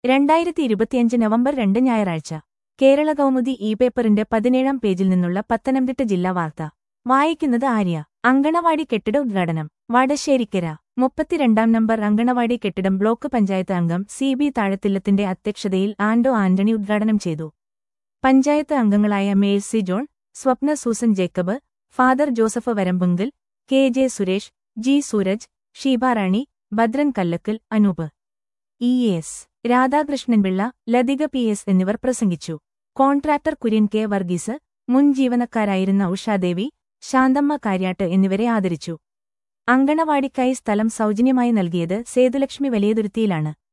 രണ്ടായിരത്തി ഇരുപത്തിയഞ്ച് നവംബർ രണ്ട് ഞായറാഴ്ച കേരള കൗമുദി ഇ പേപ്പറിന്റെ പതിനേഴാം പേജിൽ നിന്നുള്ള പത്തനംതിട്ട ജില്ലാ വാർത്ത വായിക്കുന്നത് ആര്യ അങ്കണവാടി കെട്ടിട ഉദ്ഘാടനം വടശ്ശേരിക്കര മുപ്പത്തിരണ്ടാം നമ്പർ അങ്കണവാടി കെട്ടിടം ബ്ലോക്ക് പഞ്ചായത്ത് അംഗം സി ബി താഴത്തില്ലത്തിന്റെ അധ്യക്ഷതയിൽ ആൻഡോ ആന്റണി ഉദ്ഘാടനം ചെയ്തു പഞ്ചായത്ത് അംഗങ്ങളായ Mercy John Swapna Susan Jacob father Joseph Varambunkil K J Suresh G Sooraj Sheebarani Bhadran Kallakkal Anoop E S Radhakrishnanpillai Lathika P S എന്നിവർ പ്രസംഗിച്ചു കോൺട്രാക്ടർ കുര്യൻ കെ വർഗീസ് മുൻ ജീവനക്കാരായിരുന്ന ഉഷാദേവി ശാന്തമ്മ കാര്യാട്ട് എന്നിവരെ ആദരിച്ചു അങ്കണവാടിക്കായി സ്ഥലം സൗജന്യമായി നൽകിയത് സേതുലക്ഷ്മി വലിയതുരുത്തിയിലാണ്